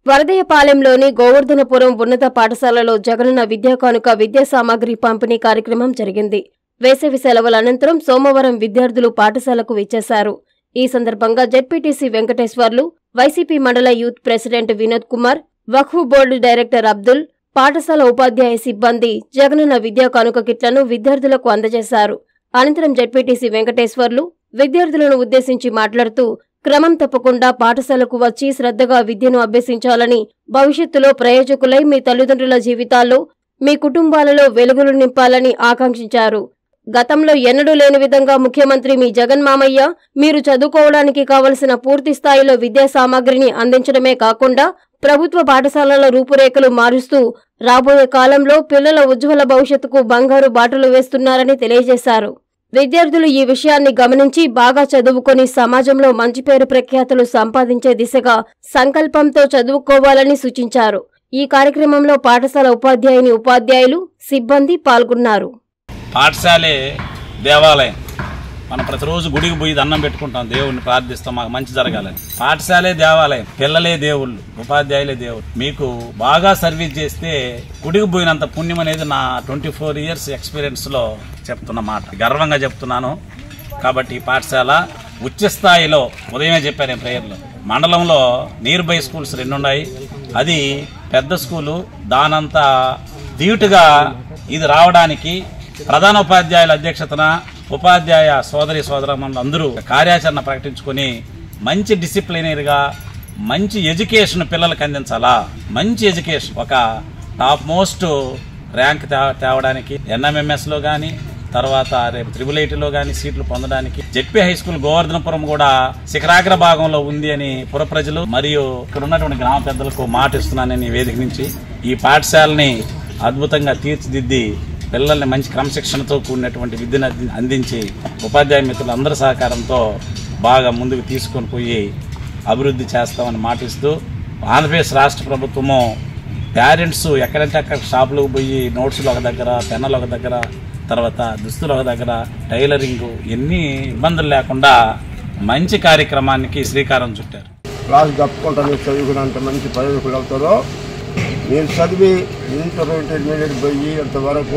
వరదయపాలెంలోని గోవర్ధనపురం ఉన్నత పాఠశాలలో జగనన్న విద్యా కానుక విద్యా సామాగ్రి పంపిణీ కార్యక్రమం జరిగింది వేసవి సెలవుల అనంతరం సోమవారం విద్యార్థులు పాఠశాలకు విచ్చేశారు ఈ సందర్భంగా జెడ్పీటీసీ వెంకటేశ్వర్లు వైసీపీ మండల youth president Vinod Kumar Waqf board director Abdul పాఠశాల ఉపాధ్యాయ సిబ్బంది జగనన్న విద్యా కానుక కిట్లను విద్యార్థులకు అందజేశారు అనంతరం జెడ్పీటీసీ వెంకటేశ్వర్లు విద్యార్థులను ఉద్దేశించి మాట్లాడుతూ క్రమం తప్పకుండా పాఠశాలకు వచ్చి శ్రద్ధగా విద్యను అభ్యసించాలని భవిష్యత్తులో ప్రయోజకులై మీ తల్లిదండ్రుల జీవితాల్లో మీ కుటుంబాలలో వెలుగులు నింపాలని ఆకాంక్షించారు గతంలో ఎన్నడూ లేని విధంగా ముఖ్యమంత్రి మీ జగన్ మామయ్య మీరు చదువుకోవడానికి కావలసిన పూర్తి స్థాయిలో విద్యా సామాగ్రిని అందించడమే కాకుండా ప్రభుత్వ పాఠశాలల రూపురేఖలు మారుస్తూ రాబోయే కాలంలో పిల్లల ఉజ్వల భవిష్యత్తుకు బంగారు బాటలు వేస్తున్నారని తెలియజేశారు విద్యార్థులు ఈ విషయాన్ని గమనించి బాగా చదువుకొని సమాజంలో మంచి పేరు ప్రఖ్యాతులు సంపాదించే దిశగా సంకల్పంతో చదువుకోవాలని సూచించారు ఈ కార్యక్రమంలో పాఠశాల ఉపాధ్యాయుని ఉపాధ్యాయులు సిబ్బంది పాల్గొన్నారు పాఠశాలే దేవాలయం మనం ప్రతిరోజు గుడికి పోయి దండం పెట్టుకుంటాం దేవుడిని ప్రార్థిస్తాం మాకు మంచి జరగాలని పాఠశాలే దేవాలయం పిల్లలే దేవుళ్ళు ఉపాధ్యాయులే దేవుళ్ళు మీకు బాగా సర్వీస్ చేస్తే గుడికి పోయినంత పుణ్యం అనేది నా ట్వంటీ ఫోర్ ఇయర్స్ ఎక్స్పీరియన్స్ లో చెప్తున్న మాట గర్వంగా చెప్తున్నాను కాబట్టి ఈ పాఠశాల ఉచ్చ స్థాయిలో ఉదయమే చెప్పాను నేను ప్రేయర్లో మండలంలో నియర్ బై స్కూల్స్ రెండు ఉన్నాయి అది పెద్ద స్కూలు దానంతా ధీటుగా ఇది రావడానికి ప్రధాన ఉపాధ్యాయుల అధ్యక్షతన ఉపాధ్యాయ సోదరి సోదరమ్మలు అందరూ కార్యాచరణ ప్రకటించుకొని మంచి డిసిప్లినరీగా మంచి ఎడ్యుకేషన్ పిల్లలకు అందించాలా మంచి ఎడ్యుకేషన్ ఒక టాప్ మోస్ట్ ర్యాంక్ తే- తేవడానికి ఎన్ఎంఎంఎస్ లో కానీ తర్వాత రేపు త్రిబుల్ ఐటీలో కానీ సీట్లు పొందడానికి జెడ్పీ హై స్కూల్ గోవర్ధనపురం కూడా శిఖరాగ్ర భాగంలో ఉంది అని పుర ప్రజలు మరియు ఇక్కడ ఉన్నటువంటి గ్రామ పెద్దలకు మాట ఇస్తున్నానని ఈ వేదిక నుంచి ఈ పాఠశాలని అద్భుతంగా తీర్చిదిద్ది పిల్లల్ని మంచి క్రమశిక్షణతో కూడినటువంటి విద్యను అంది- అందించి ఉపాధ్యాయ మిత్రులందరి సహకారంతో బాగా ముందుకు తీసుకొని పోయి అభివృద్ధి చేస్తామని మాటిస్తూ ఆంధ్రప్రదేశ్ రాష్ట్ర ప్రభుత్వము పేరెంట్స్ ఎక్కడంటే అక్కడ షాపులకు పోయి నోట్స్లు ఒక దగ్గర పెన్నులు ఒక దగ్గర తర్వాత దుస్తులు ఒక దగ్గర టైలరింగ్ ఎన్ని ఇబ్బందులు లేకుండా మంచి కార్యక్రమానికి శ్రీకారం చుట్టారు క్లాస్ తప్పుకుంటా మీరు చదువుకున్నంత మంచి ప్రయోజకులు అవుతారో మీరు చదివి ఇంటర్ ఇంటర్మీడియట్ పోయి అంతవరకు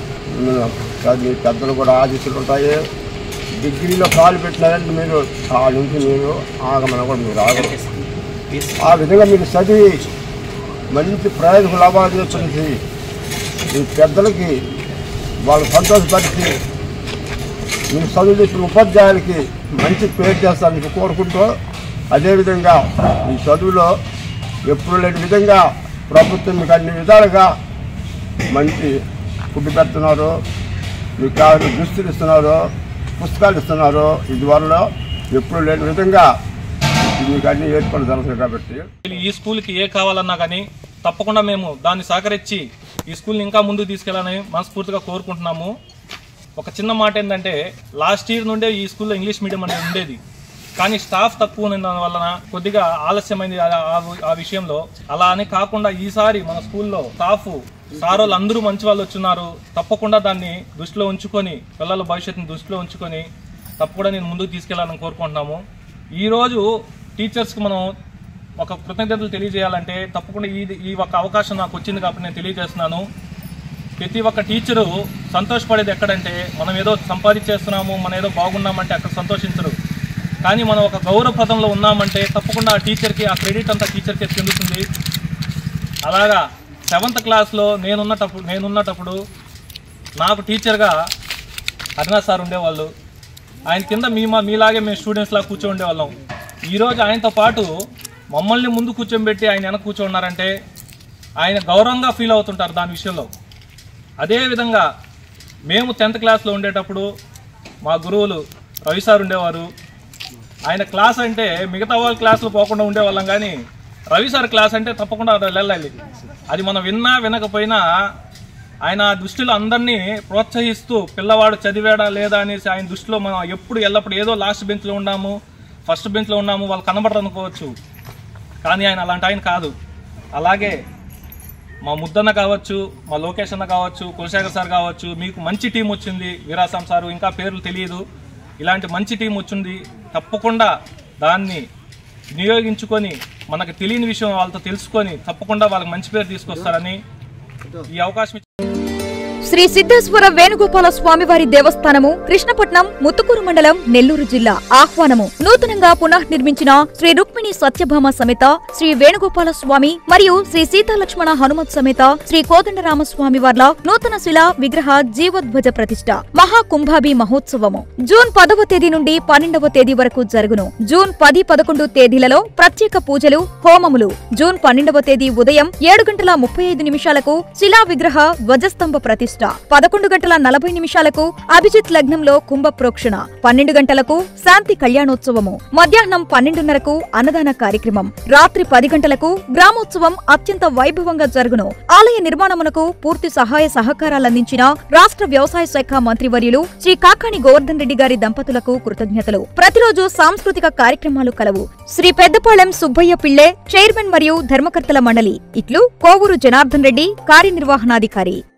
చదివి పెద్దలు కూడా ఆశీస్సులు ఉంటాయి డిగ్రీలో కాలు పెట్టినారంటే మీరు ఆ నుంచి మీరు ఆగమన కూడా మీరు ఆగరు ఆ విధంగా మీరు చదివి మంచి ప్రయోజకులు అవ్వాలని చెప్పేసి మీ పెద్దలకి వాళ్ళు సంతోషపరిచి మీరు చదువు చెప్పిన ఉపాధ్యాయులకి మంచి పేరు చేస్తారని కోరుకుంటూ అదేవిధంగా ఈ చదువులో ఎప్పుడు లేని విధంగా ప్రభుత్వం మీకు అన్ని విధాలుగా మంచి ఫుడ్ పెడుతున్నారు మీకు కావాల్సిన దుస్తులు ఇస్తున్నారు పుస్తకాలు ఇస్తున్నారు ఇదివరలో ఎప్పుడు లేని విధంగా మీకు అన్ని ఏర్పాటు జరుగుతాయి కాబట్టి ఈ స్కూల్కి ఏ కావాలన్నా కానీ తప్పకుండా మేము దాన్ని సహకరించి ఈ స్కూల్ని ఇంకా ముందుకు తీసుకెళ్ళాలని మనస్ఫూర్తిగా కోరుకుంటున్నాము ఒక చిన్న మాట ఏంటంటే లాస్ట్ ఇయర్ నుండే ఈ స్కూల్లో ఇంగ్లీష్ మీడియం అనేది ఉండేది కానీ స్టాఫ్ తక్కువ ఉన్నందు వలన కొద్దిగా ఆలస్యమైంది ఆ- ఆ- ఆ విషయంలో అలా అని కాకుండా ఈసారి మన స్కూల్లో స్టాఫ్ సార్ వాళ్ళు అందరూ మంచి వాళ్ళు వచ్చున్నారు తప్పకుండా దాన్ని దృష్టిలో ఉంచుకొని పిల్లల భవిష్యత్తుని దృష్టిలో ఉంచుకొని తప్పకుండా నేను ముందుకు తీసుకెళ్లాలని కోరుకుంటున్నాము ఈ రోజు టీచర్స్కి మనం ఒక కృతజ్ఞతలు తెలియజేయాలంటే తప్పకుండా ఈ ఈ ఒక అవకాశం నాకు వచ్చింది కాబట్టి నేను తెలియజేస్తున్నాను ప్రతి ఒక్క టీచరు సంతోషపడేది ఎక్కడంటే మనం ఏదో సంపాదించేస్తున్నాము మనం ఏదో బాగున్నామంటే అక్కడ సంతోషించరు కానీ మనం ఒక గౌరవప్రదంలో ఉన్నామంటే తప్పకుండా ఆ టీచర్కి ఆ క్రెడిట్ అంతా టీచర్కే చెందుతుంది అలాగా సెవెంత్ క్లాస్లో నేనున్నటప్పుడు నేనున్నటప్పుడు నాకు టీచర్గా అరుణా సార్ ఉండేవాళ్ళు ఆయన కింద మీ మా మీలాగే మేము స్టూడెంట్స్ లా కూర్చో ఉండేవాళ్ళం ఈరోజు ఆయనతో పాటు మమ్మల్ని ముందు కూర్చోబెట్టి ఆయన వెనక కూర్చోన్నారంటే ఆయన గౌరవంగా ఫీల్ అవుతుంటారు దాని విషయంలో అదేవిధంగా మేము టెన్త్ క్లాస్లో ఉండేటప్పుడు మా గురువులు రవి సార్ ఉండేవారు ఆయన క్లాస్ అంటే మిగతా వాళ్ళ క్లాసులు పోకుండా ఉండేవాళ్ళం కానీ రవి సార్ క్లాస్ అంటే తప్పకుండా అది వెళ్ళాలి అది మనం విన్నా వినకపోయినా ఆయన దృష్టిలో అందరినీ ప్రోత్సహిస్తూ పిల్లవాడు చదివాడా లేదా అనేసి ఆయన దృష్టిలో మనం ఎప్పుడు ఎల్లప్పుడు ఏదో లాస్ట్ బెంచ్లో ఉన్నాము ఫస్ట్ బెంచ్లో ఉన్నాము వాళ్ళు కనబడరు అనుకోవచ్చు కానీ ఆయన అలాంటి ఆయన కాదు అలాగే మా ముద్దన్న కావచ్చు మా లోకేష్ అన్న కావచ్చు కులశేఖర్ సార్ కావచ్చు మీకు మంచి టీం వచ్చింది వీరాసాం సారు ఇంకా పేర్లు తెలియదు ఇలాంటి మంచి టీం వచ్చింది తప్పకుండా దాన్ని వినియోగించుకొని మనకు తెలియని విషయం వాళ్ళతో తెలుసుకొని తప్పకుండా వాళ్ళకి మంచి పేరు తీసుకొస్తారని ఈ అవకాశం ఇచ్చి- శ్రీ సిద్ధేశ్వర వేణుగోపాల స్వామివారి దేవస్థానము కృష్ణపట్నం ముత్తుకూరు మండలం నెల్లూరు జిల్లా ఆహ్వానము నూతనంగా పునఃనిర్మించిన శ్రీ రుక్మిణి సత్యభామ సమేత శ్రీ వేణుగోపాల స్వామి మరియు శ్రీ సీతాలక్ష్మణ హనుమత్ సమేత శ్రీ కోదండరామస్వామి వార్ల నూతన శిలా విగ్రహ జీవోద్వజ ప్రతిష్ట మహాకుంభాభి మహోత్సవము జూన్ పదవ తేదీ నుండి పన్నెండవ తేదీ వరకు జరుగును జూన్ పది పదకొండు తేదీలలో ప్రత్యేక పూజలు హోమములు జూన్ పన్నెండవ తేదీ ఉదయం ఏడు గంటల ముప్పై ఐదు నిమిషాలకు శిలా విగ్రహ ధ్వజస్తంభ ప్రతిష్ట పదకొండు గంటల నలభై నిమిషాలకు అభిజిత్ లగ్నంలో కుంభ ప్రోక్షణ పన్నెండు గంటలకు శాంతి కళ్యాణోత్సవము మధ్యాహ్నం పన్నెండున్నరకు అన్నదాన కార్యక్రమం రాత్రి పది గంటలకు గ్రామోత్సవం అత్యంత వైభవంగా జరుగును ఆలయ నిర్మాణమునకు పూర్తి సహాయ సహకారాలందించిన రాష్ట్ర వ్యవసాయ శాఖ మంత్రివర్యులు శ్రీ కాకాణి గోవర్ధన్ రెడ్డి గారి దంపతులకు కృతజ్ఞతలు ప్రతిరోజు సాంస్కృతిక కార్యక్రమాలు కలవు శ్రీ పెద్దపాళెం సుబ్బయ్య పిళ్ళే చైర్మన్ మరియు ధర్మకర్తల మండలి ఇట్లు కోవూరు జనార్దన్ రెడ్డి కార్యనిర్వహణాధికారి